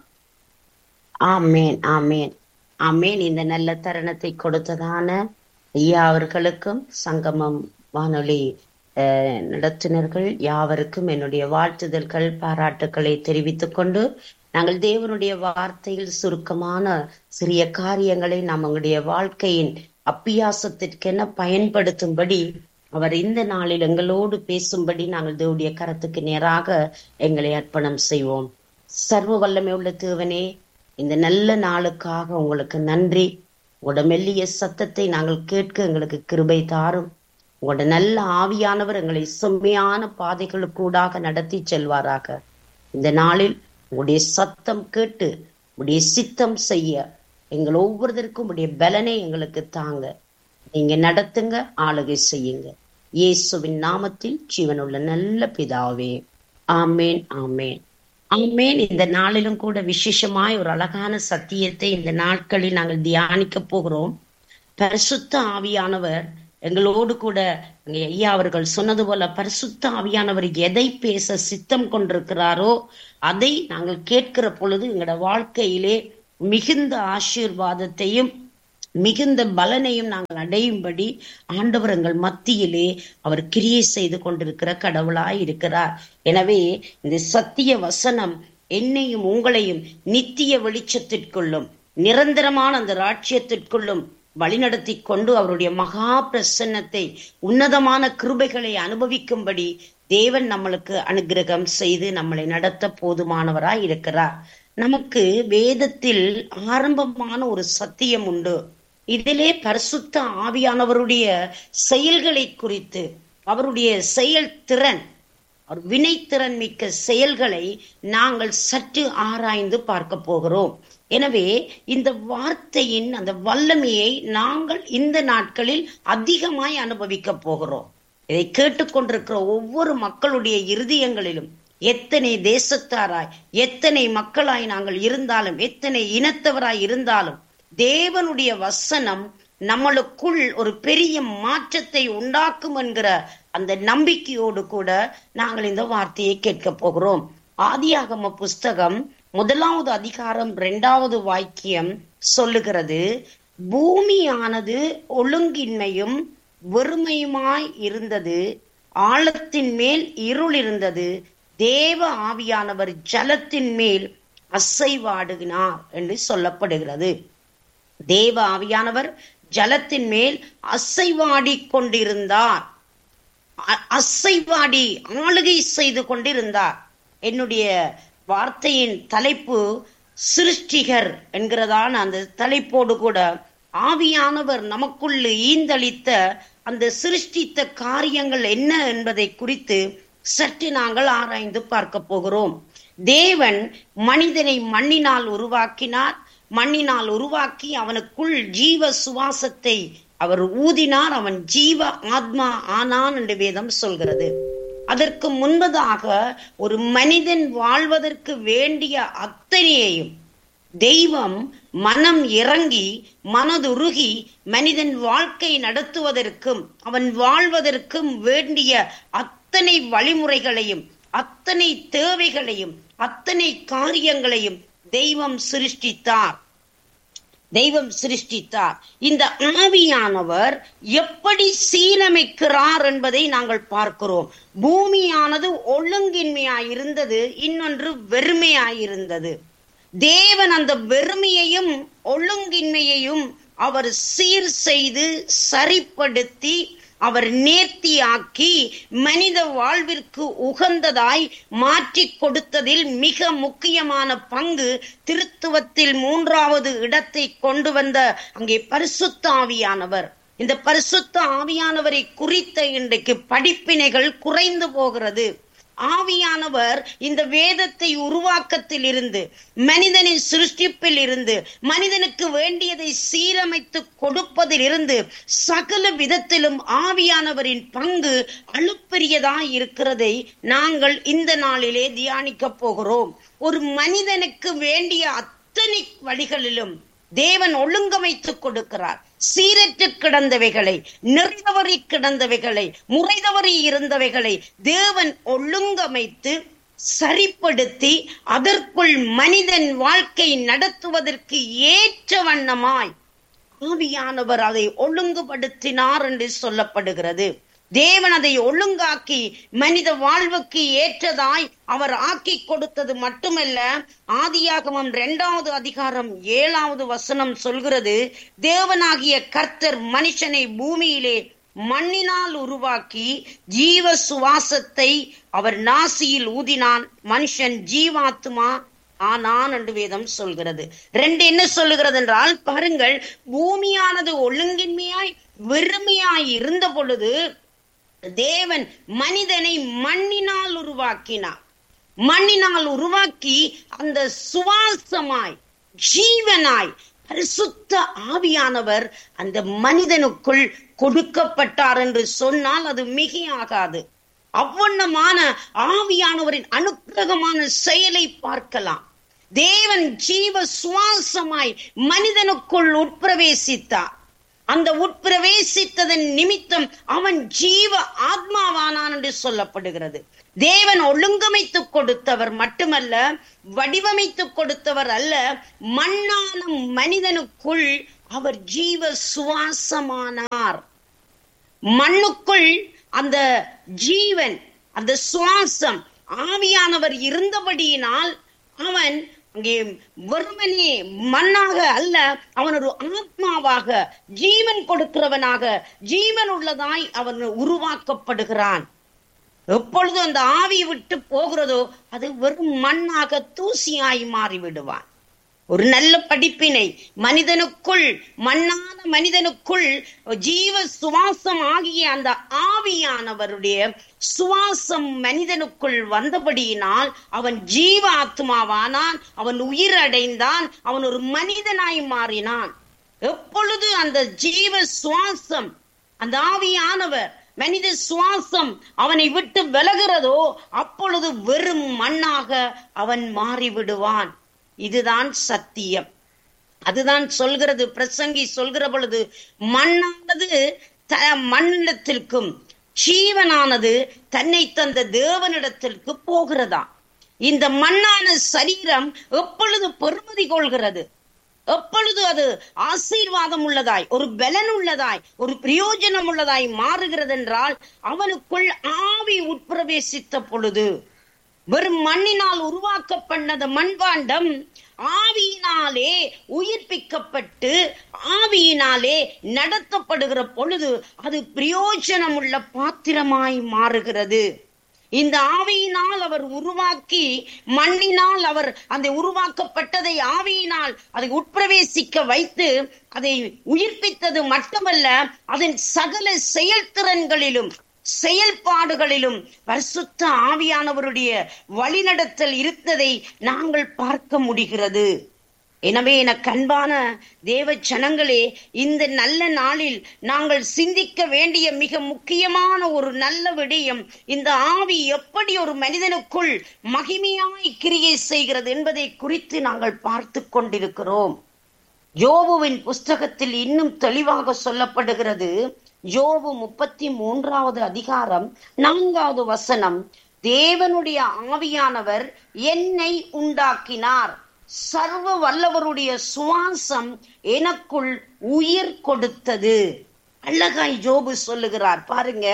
ஆமேன் ஆமேன் ஆமேன் இந்த நல்ல தருணத்தை கொடுத்ததான ஐயா அவர்களுக்கும் சங்கமம் வானொலி அஹ், நடத்துனர்கள் யாவருக்கும் என்னுடைய வாழ்த்துதல்கள் பாராட்டுக்களை தெரிவித்துக் கொண்டு நாங்கள் தேவனுடைய வார்த்தையில் சுருக்கமான சிறிய காரியங்களை நம்முடைய வாழ்க்கையின் அப்பியாசத்திற்கென பயன்படுத்தும்படி அவர் இந்த நாளில் எங்களோடு பேசும்படி நாங்கள் தேவனுடைய கரத்துக்கு நேராக எங்களை அர்ப்பணம் செய்வோம் சர்வ வல்லமை உள்ள தேவனே இந்த நல்ல நாளுக்காக உங்களுக்கு நன்றி உங்களோட மெல்லிய சத்தத்தை நாங்கள் கேட்க எங்களுக்கு கிருபை தாரும் உங்களோட நல்ல ஆவியானவர் எங்களை செம்மையான பாதைகளுக்கூடாக நடத்தி செல்வாராக இந்த நாளில் உங்களுடைய சத்தம் கேட்டு உங்களுடைய சித்தம் செய்ய எங்கள் ஒவ்வொருத்தருக்கும் உடைய பலனை எங்களுக்கு தாங்க நீங்க நடத்துங்க ஆளுகை செய்யுங்க இயேசுவின் நாமத்தில் ஜீவனுள்ள நல்ல பிதாவே ஆமேன் ஆமேன் ஆமேன் இந்த நாளிலும் கூட விசேஷமாய் ஒரு அழகான சத்தியத்தை இந்த நாட்களில் நாங்கள் தியானிக்க போகிறோம் பரிசுத்த ஆவியானவர் எங்களோடு கூட அங்கே ஐயா அவர்கள் சொன்னது போல பரிசுத்த ஆவியானவர் எதை பேச சித்தம் கொண்டிருக்கிறாரோ அதை நாங்கள் கேட்கிற பொழுது எங்களோட வாழ்க்கையிலே மிகுந்த ஆசீர்வாதத்தையும் மிகுந்த பலனையும் நாங்கள் அடையும்படி ஆண்டவர் எங்கள் மத்தியிலே அவர் கிரியை செய்து கொண்டிருக்கிற கடவுளாய் இருக்கிறார் எனவே இந்த சத்திய வசனம் என்னையும் உங்களையும் நித்திய வெளிச்சத்திற்குள்ளும் நிரந்தரமான அந்த ராட்சியத்திற்குள்ளும் வழிநடத்தி கொண்டு அவருடைய மகா பிரசன்னத்தை உன்னதமான கிருபைகளை அனுபவிக்கும்படி தேவன் நம்மளுக்கு அனுகிரகம் செய்து நம்மளை நடத்த போதுமானவராய் இருக்கிறார் நமக்கு வேதத்தில் ஆரம்பமான ஒரு சத்தியம் உண்டு இதிலே பரிசுத்த ஆவியானவருடைய செயல்களை குறித்து அவருடைய செயல் திறன் அவர் வினைத்திறன் மிக்க செயல்களை நாங்கள் சற்று ஆராய்ந்து பார்க்க போகிறோம் எனவே இந்த வார்த்தையின் அந்த வல்லமையை நாங்கள் இந்த நாட்களில் அதிகமாய் அனுபவிக்க போகிறோம் இதை கேட்டுக்கொண்டிருக்கிற ஒவ்வொரு மக்களுடைய இருதயங்களிலும் எத்தனை தேசத்தாராய் எத்தனை மக்களாய் நாங்கள் இருந்தாலும் எத்தனை இனத்தவராய் இருந்தாலும் தேவனுடைய வசனம் நம்மளுக்குள் ஒரு பெரிய மாற்றத்தை உண்டாக்கும் என்கிற அந்த நம்பிக்கையோடு கூட நாங்கள் இந்த வார்த்தையை கேட்க போகிறோம் ஆதியாகம புஸ்தகம் முதலாவது அதிகாரம் இரண்டாவது வாக்கியம் சொல்லுகிறது பூமியானது ஒழுங்கின்மையும் வெறுமையுமாய் இருந்தது ஆழத்தின் மேல் இருள் இருந்தது தேவ ஆவியானவர் ஜலத்தின் மேல் அசைவாடுகினார் என்று சொல்லப்படுகிறது தேவ ஆவியானவர் ஜலத்தின் மேல் அசைவாடி கொண்டிருந்தார் அ- அசைவாடி ஆளுகை செய்து கொண்டிருந்தார் என்னுடைய வார்த்தையின் தலைப்பு சிருஷ்டிகர் என்கிறதான அந்த தலைப்போடு கூட ஆவியானவர் நமக்குள் ஈந்தளித்த அந்த சிருஷ்டித்த காரியங்கள் என்ன என்பதை குறித்து சற்று நாங்கள் ஆராய்ந்து பார்க்க போகிறோம் தேவன் மனிதனை மண்ணினால் உருவாக்கினார் மண்ணினால் உருவாக்கி அவனுக்குள் ஜீவ சுவாசத்தை அவர் ஊதினார் அவன் ஜீவ ஆத்மா ஆனான் என்று வேதம் சொல்கிறது அதற்கு முன்பதாக ஒரு மனிதன் வாழ்வதற்கு வேண்டிய அத்தனையையும் தெய்வம் மனம் இறங்கி மனதுருகி மனிதன் வாழ்க்கை நடத்துவதற்கும் அவன் வாழ்வதற்கும் வேண்டிய அத்தனை வழிமுறைகளையும் அத்தனை தேவைகளையும் அத்தனை காரியங்களையும் தெய்வம் சிருஷ்டித்தார் தெய்வம் சிருஷ்டித்தார் இந்த ஆவியானவர் எப்படி சீரமைக்கிறார் என்பதை நாங்கள் பார்க்கிறோம் பூமியானது ஒழுங்கின்மையாய் இருந்தது இன்னொன்று வெறுமையாய் இருந்தது தேவன் அந்த வெறுமையையும் ஒழுங்கின்மையையும் அவர் சீர் செய்து சரிப்படுத்தி அவர் நேர்த்தியாக்கி மனித வாழ்விற்கு உகந்ததாய் மாற்றி கொடுத்ததில் மிக முக்கியமான பங்கு திருத்துவத்தில் மூன்றாவது இடத்தை கொண்டு வந்த அங்கே பரிசுத்த ஆவியானவர் இந்த பரிசுத்த ஆவியானவரை குறித்த இன்றைக்கு படிப்பினைகள் குறைந்து போகிறது ஆவியானவர் இந்த வேதத்தை உருவாக்கத்தில் இருந்து மனிதனின் சிருஷ்டிப்பில் இருந்து மனிதனுக்கு வேண்டியதை சீரமைத்து கொடுப்பதில் இருந்து சகல விதத்திலும் ஆவியானவரின் பங்கு அழுப்பெரியதாய் இருக்கிறதை நாங்கள் இந்த நாளிலே தியானிக்க போகிறோம் ஒரு மனிதனுக்கு வேண்டிய அத்தனை வழிகளிலும் தேவன் ஒழுங்கமைத்துக் கொடுக்கிறார் சீரற்று கிடந்தவைகளை நிறைதவறி கிடந்தவைகளை முறைதவறி இருந்தவைகளை தேவன் ஒழுங்கமைத்து சரிப்படுத்தி அதற்குள் மனிதன் வாழ்க்கை நடத்துவதற்கு ஏற்ற வண்ணமாய் ஆவியானவர் அதை ஒழுங்குபடுத்தினார் என்று சொல்லப்படுகிறது தேவன் அதை ஒழுங்காக்கி மனித வாழ்வுக்கு ஏற்றதாய் அவர் ஆக்கி கொடுத்தது மட்டுமல்ல ஆதியாகமம் இரண்டாவது அதிகாரம் ஏழாவது வசனம் சொல்கிறது தேவனாகிய கர்த்தர் மனுஷனை பூமியிலே மண்ணினால் உருவாக்கி ஜீவ சுவாசத்தை அவர் நாசியில் ஊதினான் மனுஷன் ஜீவாத்மா ஆனான் என்று வேதம் சொல்கிறது ரெண்டு என்ன சொல்லுகிறது என்றால் பாருங்கள் பூமியானது ஒழுங்கின்மையாய் வெறுமையாய் இருந்த பொழுது தேவன் மனிதனை மண்ணினால் உருவாக்கினார் மண்ணினால் உருவாக்கி அந்த சுவாசமாய் ஜீவனாய் பரிசுத்த ஆவியானவர் அந்த மனிதனுக்குள் கொடுக்கப்பட்டார் என்று சொன்னால் அது மிகையாகாது அவ்வண்ணமான ஆவியானவரின் அனுக்கிரகமான செயலை பார்க்கலாம் தேவன் ஜீவ சுவாசமாய் மனிதனுக்குள் உட்பிரவேசித்தார் அந்த உட்பிரவேசித்ததன் நிமித்தம் அவன் ஜீவ ஆத்மாவானான் என்று சொல்லப்படுகிறது தேவன் ஒழுங்கமைத்துக் கொடுத்தவர் மட்டுமல்ல வடிவமைத்துக் கொடுத்தவர் அல்ல மண்ணான மனிதனுக்குள் அவர் ஜீவ சுவாசமானார் மண்ணுக்குள் அந்த ஜீவன் அந்த சுவாசம் ஆவியானவர் இருந்தபடியினால் அவன் அங்கே வெறுமனே மண்ணாக அல்ல அவன் ஒரு ஆத்மாவாக ஜீவன் கொடுக்கிறவனாக ஜீவன் உள்ளதாய் அவன் உருவாக்கப்படுகிறான் எப்பொழுது அந்த ஆவி விட்டு போகிறதோ அது வெறும் மண்ணாக தூசியாய் மாறி விடுவான் ஒரு நல்ல படிப்பினை மனிதனுக்குள் மண்ணான மனிதனுக்குள் ஜீவ சுவாசம் ஆகிய அந்த ஆவியானவருடைய சுவாசம் மனிதனுக்குள் வந்தபடியினால் அவன் ஜீவ ஆத்மாவானான் அவன் உயிர் அடைந்தான் அவன் ஒரு மனிதனாய் மாறினான் எப்பொழுது அந்த ஜீவ சுவாசம் அந்த ஆவியானவர் மனித சுவாசம் அவனை விட்டு விலகிறதோ அப்பொழுது வெறும் மண்ணாக அவன் மாறிவிடுவான் இதுதான் சத்தியம் அதுதான் சொல்கிறது பிரசங்கி சொல்கிற பொழுது மண்ணானது த மண்ணிடத்திற்கும் ஜீவனானது தன்னை தந்த தேவனிடத்திற்கு போகிறதா இந்த மண்ணான சரீரம் எப்பொழுது பெருமதி கொள்கிறது எப்பொழுது அது ஆசீர்வாதம் உள்ளதாய் ஒரு பலன் உள்ளதாய் ஒரு பிரயோஜனம் உள்ளதாய் மாறுகிறது என்றால் அவனுக்குள் ஆவி உட்பிரவேசித்த பொழுது வெறும் மண்ணினால் உருவாக்கப்பட்டது மண்பாண்டம் ஆவியினாலே உயிர்ப்பிக்கப்பட்டு ஆவியினாலே நடத்தப்படுகிற பொழுது அது பிரயோஜனம் உள்ள பாத்திரமாய் மாறுகிறது இந்த ஆவியினால் அவர் உருவாக்கி மண்ணினால் அவர் அந்த உருவாக்கப்பட்டதை ஆவியினால் அதை உட்பிரவேசிக்க வைத்து அதை உயிர்ப்பித்தது மட்டுமல்ல அதன் சகல செயல்திறன்களிலும் செயல்பாடுகளிலும் பரிசுத்த ஆவியானவருடைய வழிநடத்தல் இருந்ததை நாங்கள் பார்க்க முடிகிறது எனவே என கண்பான தேவ ஜனங்களே இந்த நல்ல நாளில் நாங்கள் சிந்திக்க வேண்டிய மிக முக்கியமான ஒரு நல்ல விடயம் இந்த ஆவி எப்படி ஒரு மனிதனுக்குள் மகிமையாய் கிரியை செய்கிறது என்பதை குறித்து நாங்கள் பார்த்து கொண்டிருக்கிறோம் யோபுவின் புஸ்தகத்தில் இன்னும் தெளிவாக சொல்லப்படுகிறது யோபு முப்பத்தி மூன்றாவது அதிகாரம் நான்காவது வசனம் தேவனுடைய ஆவியானவர் என்னை உண்டாக்கினார் சர்வ வல்லவருடைய சுவாசம் எனக்குள் உயிர் கொடுத்தது அழகாய் ஜோபு சொல்லுகிறார் பாருங்க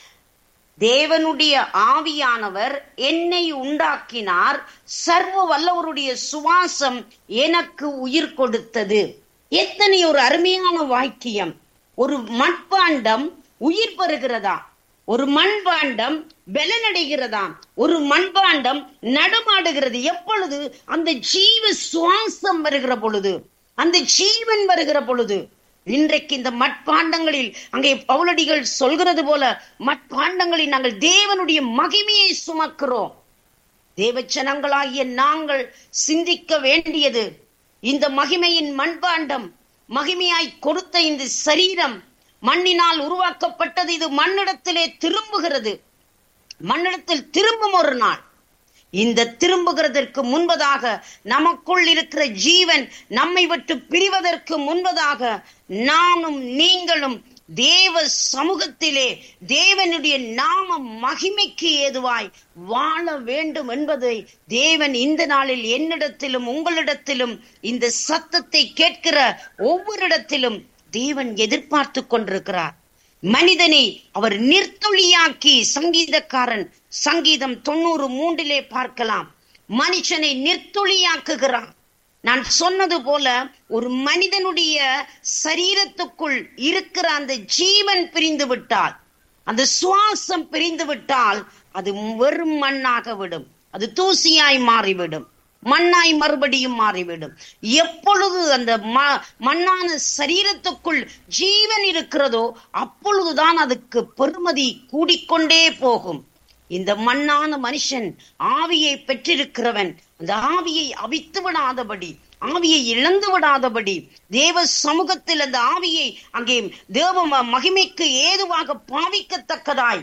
தேவனுடைய ஆவியானவர் என்னை உண்டாக்கினார் சர்வ வல்லவருடைய சுவாசம் எனக்கு உயிர் கொடுத்தது எத்தனை ஒரு அருமையான வாக்கியம் ஒரு மண்பாண்டம் உயிர் பெறுகிறதா ஒரு மண்பாண்டம் பலனடைகிறதாம் ஒரு மண்பாண்டம் நடமாடுகிறது எப்பொழுது அந்த ஜீவ சுவாசம் வருகிற பொழுது அந்த ஜீவன் வருகிற பொழுது இன்றைக்கு இந்த மட்பாண்டங்களில் அங்கே பவுலடிகள் சொல்கிறது போல மட்பாண்டங்களில் நாங்கள் தேவனுடைய மகிமையை சுமக்கிறோம் தேவச்சனங்களாகிய நாங்கள் சிந்திக்க வேண்டியது இந்த மகிமையின் மண்பாண்டம் மகிமையாய் கொடுத்த இந்த சரீரம் மண்ணினால் உருவாக்கப்பட்டது இது மண்ணிடத்திலே திரும்புகிறது மண்ணிடத்தில் திரும்பும் ஒரு நாள் இந்த திரும்புகிறதற்கு முன்பதாக நமக்குள் இருக்கிற ஜீவன் நம்மை விட்டு பிரிவதற்கு முன்பதாக நானும் நீங்களும் தேவ சமூகத்திலே தேவனுடைய நாம மகிமைக்கு ஏதுவாய் வாழ வேண்டும் என்பதை தேவன் இந்த நாளில் என்னிடத்திலும் உங்களிடத்திலும் இந்த சத்தத்தை கேட்கிற ஒவ்வொரு இடத்திலும் தேவன் எதிர்பார்த்து கொண்டிருக்கிறார் மனிதனை அவர் நிர்த்துளியாக்கி சங்கீதக்காரன் சங்கீதம் தொண்ணூறு மூன்றிலே பார்க்கலாம் மனுஷனை நிர்த்துளியாக்குகிறான் நான் சொன்னது போல ஒரு மனிதனுடைய சரீரத்துக்குள் இருக்கிற அந்த ஜீவன் பிரிந்து விட்டால் அந்த சுவாசம் பிரிந்து விட்டால் அது வெறும் மண்ணாக விடும் அது தூசியாய் மாறிவிடும் மண்ணாய் மறுபடியும் மாறிவிடும் எப்பொழுது அந்த மண்ணான சரீரத்துக்குள் ஜீவன் இருக்கிறதோ அப்பொழுதுதான் அதுக்கு பெருமதி கூடிக்கொண்டே போகும் இந்த மண்ணான மனுஷன் ஆவியை பெற்றிருக்கிறவன் அந்த ஆவியை அவித்து விடாதபடி ஆவியை இழந்து விடாதபடி தேவ சமூகத்தில் அந்த ஆவியை அங்கே தேவ மகிமைக்கு ஏதுவாக பாவிக்கத்தக்கதாய்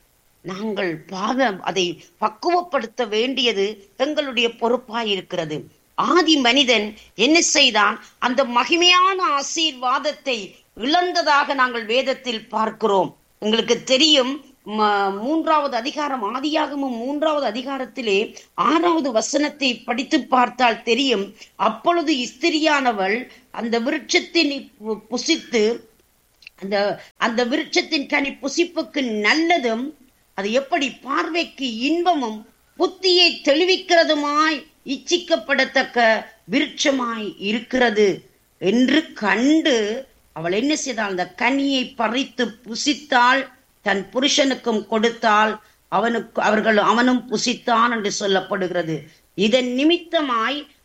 நாங்கள் பாவம் அதை பக்குவப்படுத்த வேண்டியது எங்களுடைய பொறுப்பாய் இருக்கிறது ஆதி மனிதன் என்ன செய்தான் அந்த மகிமையான ஆசீர்வாதத்தை இழந்ததாக நாங்கள் வேதத்தில் பார்க்கிறோம் உங்களுக்கு தெரியும் மூன்றாவது அதிகாரம் ஆதியாகமும் மூன்றாவது அதிகாரத்திலே ஆறாவது வசனத்தை படித்து பார்த்தால் தெரியும் அப்பொழுது இஸ்திரியானவள் அந்த விருட்சத்தின் புசித்து அந்த அந்த விருட்சத்தின் கனி புசிப்புக்கு நல்லதும் அது எப்படி பார்வைக்கு இன்பமும் புத்தியை தெளிவிக்கிறதுமாய் இச்சிக்கப்படத்தக்க விருட்சமாய் இருக்கிறது என்று கண்டு அவள் என்ன செய்தாள் அந்த கனியை பறித்து புசித்தாள் தன் புருஷனுக்கும் கொடுத்தால் அவனுக்கு அவர்கள் அவனும் புசித்தான் என்று சொல்லப்படுகிறது இதன் நிமித்தமாய்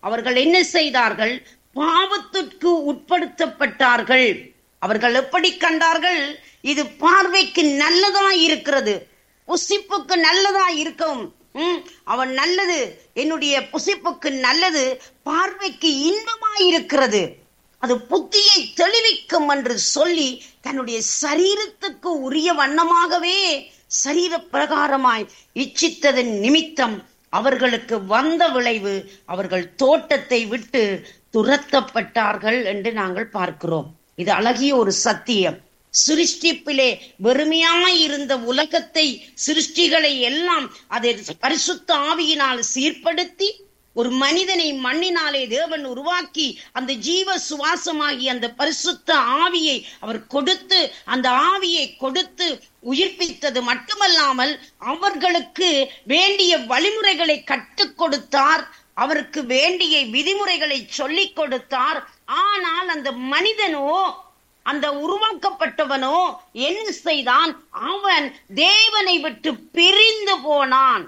அவர்கள் என்ன செய்தார்கள் பாவத்திற்கு உட்படுத்தப்பட்டார்கள் அவர்கள் எப்படி கண்டார்கள் இது பார்வைக்கு நல்லதா இருக்கிறது புசிப்புக்கு நல்லதா இருக்கும் ம், அவன் நல்லது என்னுடைய புசிப்புக்கு நல்லது பார்வைக்கு இன்பமாய் இருக்கிறது அது புத்தியை தெளிவிக்கும் என்று சொல்லி தன்னுடைய சரீரத்துக்கு உரிய வண்ணமாகவே சரீர பிரகாரமாய் இச்சித்ததன் நிமித்தம் அவர்களுக்கு வந்த விளைவு அவர்கள் தோட்டத்தை விட்டு துரத்தப்பட்டார்கள் என்று நாங்கள் பார்க்கிறோம் இது அழகிய ஒரு சத்தியம் சிருஷ்டிப்பிலே வெறுமையாய் இருந்த உலகத்தை சிருஷ்டிகளை எல்லாம் அதை பரிசுத்த ஆவியினால் சீர்படுத்தி ஒரு மனிதனை மண்ணினாலே தேவன் உருவாக்கி அந்த ஜீவ சுவாசமாகி அந்த பரிசுத்த ஆவியை அவர் கொடுத்து அந்த ஆவியை கொடுத்து உயிர்ப்பித்தது மட்டுமல்லாமல் அவர்களுக்கு வேண்டிய வழிமுறைகளை கற்றுக் கொடுத்தார் அவருக்கு வேண்டிய விதிமுறைகளை சொல்லிக் கொடுத்தார் ஆனால் அந்த மனிதனோ அந்த உருவாக்கப்பட்டவனோ என்ன செய்தான் அவன் தேவனை விட்டு பிரிந்து போனான்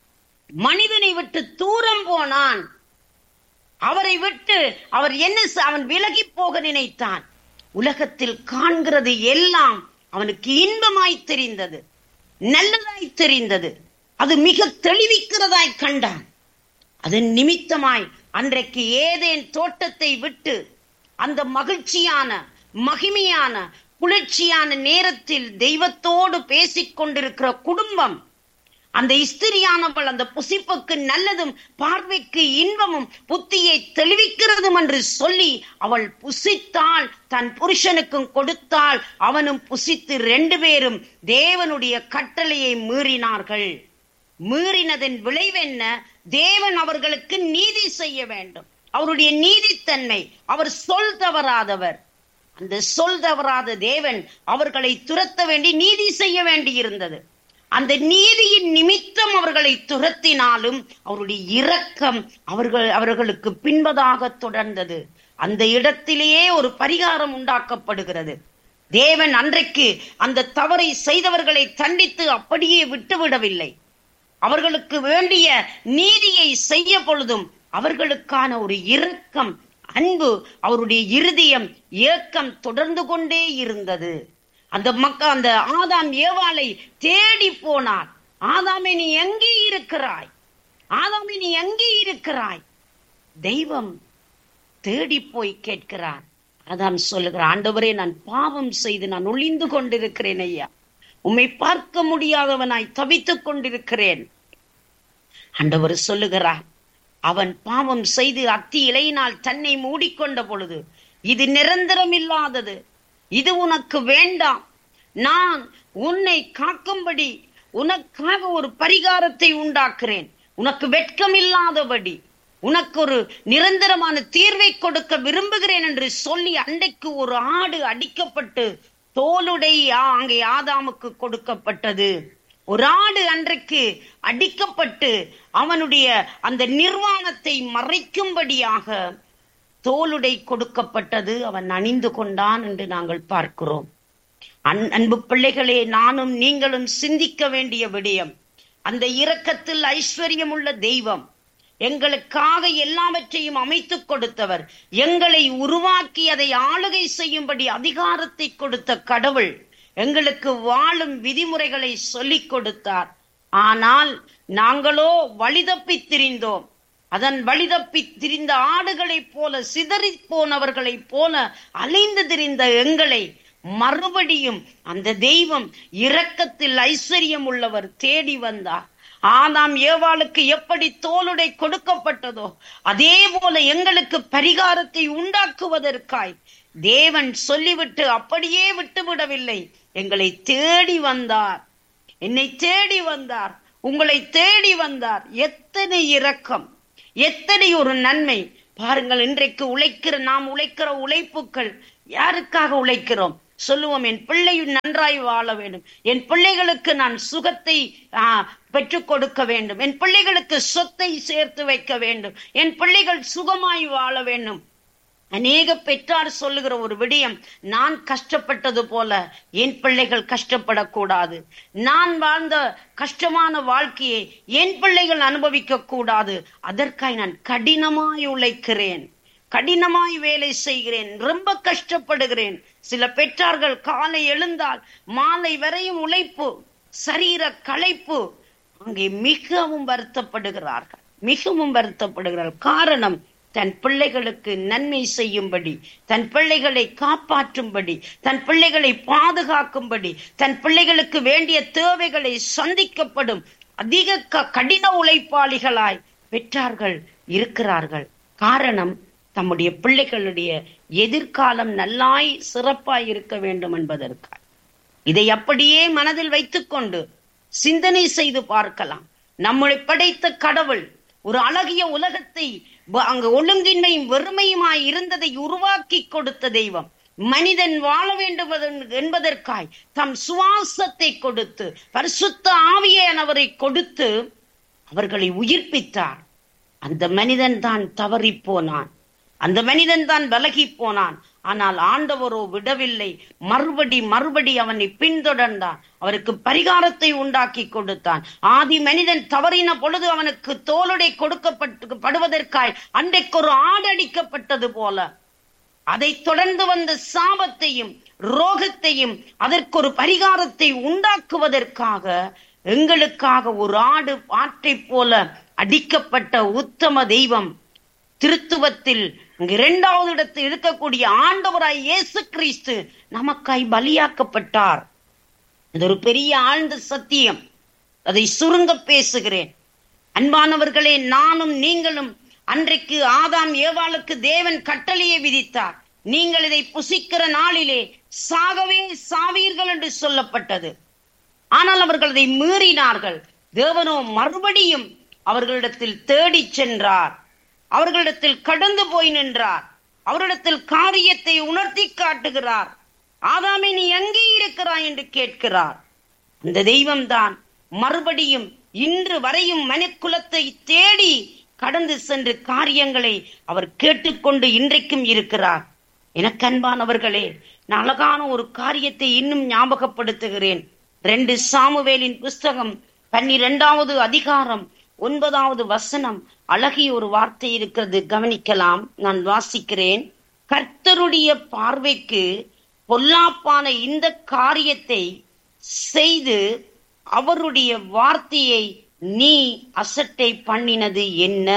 மனிதனை விட்டு தூரம் போனான் அவரை விட்டு அவர் என்ன செ- அவன் விலகி போக நினைத்தான் உலகத்தில் காண்கிறது எல்லாம் அவனுக்கு இன்பமாய் தெரிந்தது நல்லதாய் தெரிந்தது அது மிக தெளிவிக்கிறதாய் கண்டான் அதன் நிமித்தமாய் அன்றைக்கு ஏதேன் தோட்டத்தை விட்டு அந்த மகிழ்ச்சியான மகிமையான குளிர்ச்சியான நேரத்தில் தெய்வத்தோடு பேசிக் கொண்டிருக்கிற குடும்பம் அந்த இஸ்திரியானவள் அந்த புசிப்புக்கு நல்லதும் பார்வைக்கு இன்பமும் புத்தியை தெளிவிக்கிறதும் என்று சொல்லி அவள் புசித்தாள் தன் புருஷனுக்கும் கொடுத்தாள் அவனும் புசித்து ரெண்டு பேரும் தேவனுடைய கட்டளையை மீறினார்கள் மீறினதன் விளைவென்ன தேவன் அவர்களுக்கு நீதி செய்ய வேண்டும் அவருடைய நீதித்தன்மை அவர் சொல் தவறாதவர் அந்த சொல் தவறாத தேவன் அவர்களை துரத்த வேண்டி நீதி செய்ய வேண்டி இருந்தது அந்த நீதியின் நிமித்தம் அவர்களை துரத்தினாலும் அவருடைய இரக்கம் அவர்கள் அவர்களுக்கு பின்பதாக தொடர்ந்தது அந்த இடத்திலேயே ஒரு பரிகாரம் உண்டாக்கப்படுகிறது தேவன் அன்றைக்கு அந்த தவறை செய்தவர்களை தண்டித்து அப்படியே விட்டுவிடவில்லை அவர்களுக்கு வேண்டிய நீதியை செய்ய பொழுதும் அவர்களுக்கான ஒரு இரக்கம் அன்பு அவருடைய இருதயம் ஏக்கம் தொடர்ந்து கொண்டே இருந்தது அந்த மக்க அந்த ஆதாம் ஏவாளை தேடி போனார் ஆதாமே நீ எங்கே இருக்கிறாய் ஆதாமே நீ எங்கே இருக்கிறாய் தெய்வம் தேடி போய் கேட்கிறார் ஆதாம் சொல்லுகிற ஆண்டவரே நான் பாவம் செய்து நான் ஒளிந்து கொண்டிருக்கிறேன் ஐயா உம்மை பார்க்க முடியாதவனாய் தவித்துக் கொண்டிருக்கிறேன் ஆண்டவர் சொல்லுகிறார் அவன் பாவம் செய்து அத்தி இலையினால் தன்னை மூடிக்கொண்ட பொழுது இது நிரந்தரம் இல்லாதது இது உனக்கு வேண்டாம் நான் உன்னை காக்கும்படி உனக்காக ஒரு பரிகாரத்தை உண்டாக்குறேன் உனக்கு வெட்கம் இல்லாதபடி உனக்கு ஒரு நிரந்தரமான தீர்வை கொடுக்க விரும்புகிறேன் என்று சொல்லி அன்றைக்கு ஒரு ஆடு அடிக்கப்பட்டு தோலுடை ஆ- அங்கே ஆதாமுக்கு கொடுக்கப்பட்டது ஒரு ஆடு அன்றைக்கு அடிக்கப்பட்டு அவனுடைய அந்த நிர்வாணத்தை மறைக்கும்படியாக தோலுடை கொடுக்கப்பட்டது அவன் அணிந்து கொண்டான் என்று நாங்கள் பார்க்கிறோம் அன்- அன்பு பிள்ளைகளே நானும் நீங்களும் சிந்திக்க வேண்டிய விடயம் அந்த இரக்கத்தில் ஐஸ்வர்யம் உள்ள தெய்வம் எங்களுக்காக எல்லாவற்றையும் அமைத்துக் கொடுத்தவர் எங்களை உருவாக்கி அதை ஆளுகை செய்யும்படி அதிகாரத்தை கொடுத்த கடவுள் எங்களுக்கு வாழும் விதிமுறைகளை சொல்லிக் கொடுத்தார் ஆனால் நாங்களோ வழிதப்பித் திரிந்தோம் அதன் வழிதப்பி திரிந்த ஆடுகளைப் போல சிதறி போனவர்களைப் போல அலைந்து திரிந்த எங்களை மறுபடியும் அந்த தெய்வம் இரக்கத்தில் ஐஸ்வர்யம் உள்ளவர் தேடி வந்தார் ஆதாம் ஏவாளுக்கு எப்படி தோலுடை கொடுக்கப்பட்டதோ அதே போல எங்களுக்கு பரிகாரத்தை உண்டாக்குவதற்காய் தேவன் சொல்லிவிட்டு அப்படியே விட்டுவிடவில்லை எங்களை தேடி வந்தார் என்னை தேடி வந்தார் உங்களை தேடி வந்தார் எத்தனை இரக்கம் எத்தனை ஒரு நன்மை பாருங்கள் இன்றைக்கு உழைக்கிற நாம் உழைக்கிற உழைப்புக்கள் யாருக்காக உழைக்கிறோம் சொல்லுவோம் என் பிள்ளை நன்றாய் வாழ வேண்டும் என் பிள்ளைகளுக்கு நான் சுகத்தை ஆ, பெற்றுக் கொடுக்க வேண்டும் என் பிள்ளைகளுக்கு சொத்தை சேர்த்து வைக்க வேண்டும் என் பிள்ளைகள் சுகமாய் வாழ வேண்டும் அநேக பெற்றார் சொல்லுகிற ஒரு விடயம் நான் கஷ்டப்பட்டது போல என் பிள்ளைகள் கஷ்டப்படக்கூடாது நான் வாழ்ந்த கஷ்டமான வாழ்க்கையை என் பிள்ளைகள் அனுபவிக்க கூடாது அதற்காய் நான் கடினமாய் உழைக்கிறேன் கடினமாய் வேலை செய்கிறேன் ரொம்ப கஷ்டப்படுகிறேன் சில பெற்றார்கள் காலை எழுந்தால் மாலை வரையும் உழைப்பு சரீர களைப்பு அங்கே மிகவும் வருத்தப்படுகிறார்கள் மிகவும் வருத்தப்படுகிறார்கள் காரணம் தன் பிள்ளைகளுக்கு நன்மை செய்யும்படி தன் பிள்ளைகளை காப்பாற்றும்படி தன் பிள்ளைகளை பாதுகாக்கும்படி தன் பிள்ளைகளுக்கு வேண்டிய தேவைகளை சந்திக்கப்படும் அதிக க- கடின உழைப்பாளிகளாய் பெற்றார்கள் இருக்கிறார்கள் காரணம் தம்முடைய பிள்ளைகளுடைய எதிர்காலம் நல்லாய் சிறப்பாய் இருக்க வேண்டும் என்பதற்காக இதை அப்படியே மனதில் வைத்துக்கொண்டு சிந்தனை செய்து பார்க்கலாம் நம்மளை படைத்த கடவுள் ஒரு அழகிய உலகத்தை வ- அங்கு ஒழுங்கின்மையும் வெறுமையுமாய் இருந்ததை உருவாக்கி கொடுத்த தெய்வம் மனிதன் வாழ வேண்டும் என்பதன்- என்பதற்காய் தம் சுவாசத்தை கொடுத்து பரிசுத்த ஆவியானவரை கொடுத்து அவர்களை உயிர்ப்பித்தார் அந்த மனிதன் தான் தவறி போனான் அந்த மனிதன் தான் விலகி போனான் ஆனால் ஆண்டவரோ விடவில்லை மறுபடி மறுபடி அவனை பின்தொடர்ந்தான் அவருக்கு பரிகாரத்தை உண்டாக்கி கொடுத்தான் ஆதி மனிதன் தவறின பொழுது அவனுக்கு தோலுடை கொடுக்கப்பட்டு படுவதற்காய் அன்றைக்கு ஒரு ஆடடிக்கப்பட்டது போல அதை தொடர்ந்து வந்த சாபத்தையும் ரோகத்தையும் அதற்கு ஒரு பரிகாரத்தை உண்டாக்குவதற்காக எங்களுக்காக ஒரு ஆடு ஆற்றை போல அடிக்கப்பட்ட உத்தம தெய்வம் திருத்துவத்தில் இங்கு இரண்டாவது இடத்தில் இருக்கக்கூடிய ஆண்டவராய் இயேசு கிறிஸ்து நமக்காய் பலியாக்கப்பட்டார் இது ஒரு பெரிய ஆழ்ந்த சத்தியம் அதை சுருங்க பேசுகிறேன் அன்பானவர்களே நானும் நீங்களும் அன்றைக்கு ஆதாம் ஏவாளுக்கு தேவன் கட்டளையை விதித்தார் நீங்கள் இதை புசிக்கிற நாளிலே சாகவே சாவீர்கள் என்று சொல்லப்பட்டது ஆனால் அவர்கள் அதை மீறினார்கள் தேவனோ மறுபடியும் அவர்களிடத்தில் தேடிச் சென்றார் அவர்களிடத்தில் கடந்து போய் நின்றார் அவரிடத்தில் காரியத்தை உணர்த்தி காட்டுகிறார் ஆதாமே நீ எங்கே இருக்கிறாய் என்று கேட்கிறார் அந்த தெய்வம்தான் மறுபடியும் இன்று வரையும் மனுக்குலத்தை தேடி கடந்து சென்று காரியங்களை அவர் கேட்டுக்கொண்டு இன்றைக்கும் இருக்கிறார் எனக்கு அன்பானவர்களே நான் அழகான ஒரு காரியத்தை இன்னும் ஞாபகப்படுத்துகிறேன் ரெண்டு சாமுவேலின் புஸ்தகம் பன்னிரெண்டாவது அதிகாரம் ஒன்பதாவது வசனம் அழகிய ஒரு வார்த்தை இருக்கிறது கவனிக்கலாம் நான் வாசிக்கிறேன் கர்த்தருடைய பார்வைக்கு பொல்லாப்பான இந்த காரியத்தை செய்து அவருடைய வார்த்தையை நீ அசட்டை பண்ணினது என்ன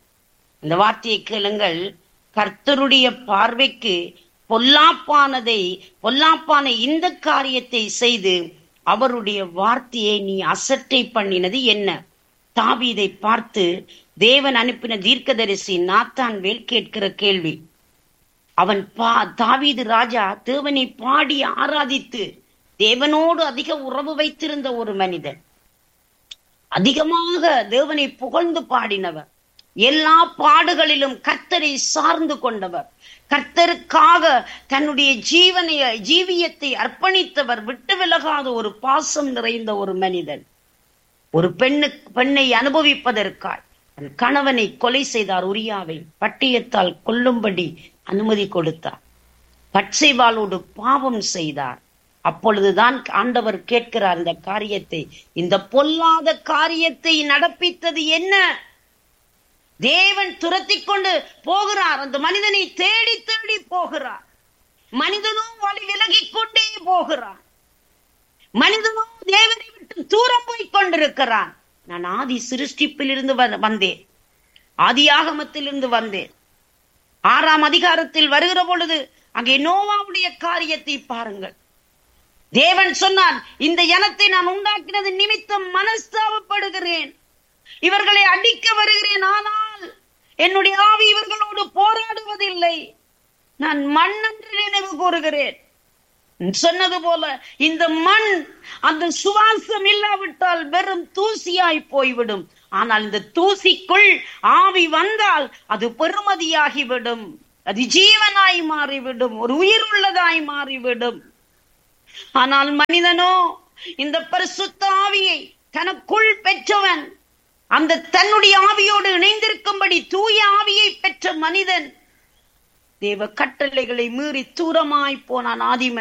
இந்த வார்த்தையை கேளுங்கள் கர்த்தருடைய பார்வைக்கு பொல்லாப்பானதை பொல்லாப்பான இந்த காரியத்தை செய்து அவருடைய வார்த்தையை நீ அசட்டை பண்ணினது என்ன தாவீதை பார்த்து தேவன் அனுப்பின தீர்க்கதரிசி நாத்தான் வேல் கேட்கிற கேள்வி அவன் பா தாவீது ராஜா தேவனை பாடி ஆராதித்து தேவனோடு அதிக உறவு வைத்திருந்த ஒரு மனிதன் அதிகமாக தேவனை புகழ்ந்து பாடினவர் எல்லா பாடுகளிலும் கர்த்தரை சார்ந்து கொண்டவர் கர்த்தருக்காக தன்னுடைய ஜீவனை ஜீவியத்தை அர்ப்பணித்தவர் விட்டு விலகாத ஒரு பாசம் நிறைந்த ஒரு மனிதன் ஒரு பெண்ணு பெண்ணை அனுபவிப்பதற்காய் தன் கணவனை கொலை செய்தார் உரியாவை பட்டியத்தால் கொல்லும்படி அனுமதி கொடுத்தார் பட்சைவாளோடு பாவம் செய்தார் அப்பொழுதுதான் ஆண்டவர் கேட்கிறார் இந்த காரியத்தை இந்த பொல்லாத காரியத்தை நடப்பித்தது என்ன தேவன் துரத்தி கொண்டு போகிறார் அந்த மனிதனை தேடி தேடி போகிறார் மனிதனும் வழி விலகிக் கொண்டே போகிறான் மனிதனும் தேவனை விட்டு தூரம் போய் கொண்டிருக்கிறான் நான் ஆதி சிருஷ்டிப்பில் இருந்து வந்தேன் ஆதி ஆகமத்திலிருந்து வந்தேன் ஆறாம் அதிகாரத்தில் வருகிற பொழுது அங்கே நோவாவுடைய காரியத்தை பாருங்கள் தேவன் சொன்னார் இந்த இனத்தை நான் உண்டாக்கினது நிமித்தம் மனஸ்தாபப்படுகிறேன் இவர்களை அடிக்க வருகிறேன் ஆனால் என்னுடைய ஆவி இவர்களோடு போராடுவதில்லை நான் மண் என்று நினைவு கூறுகிறேன் சொன்னது போல இந்த மண் அந்த சுவாசம் இல்லாவிட்டால் வெறும் தூசியாய் போய்விடும் ஆனால் இந்த தூசிக்குள் ஆவி வந்தால் அது பெருமதியாகிவிடும் அது ஜீவனாய் மாறிவிடும் ஒரு உயிர் உள்ளதாய் மாறிவிடும் ஆனால் மனிதனோ இந்த பரிசுத்த ஆவியை தனக்குள் பெற்றவன் அந்த தன்னுடைய ஆவியோடு இணைந்திருக்கும்படி தூய ஆவியை பெற்ற மனிதன் தேவ கட்டளைகளை மீறி தூரமாய் போனான் ஆதி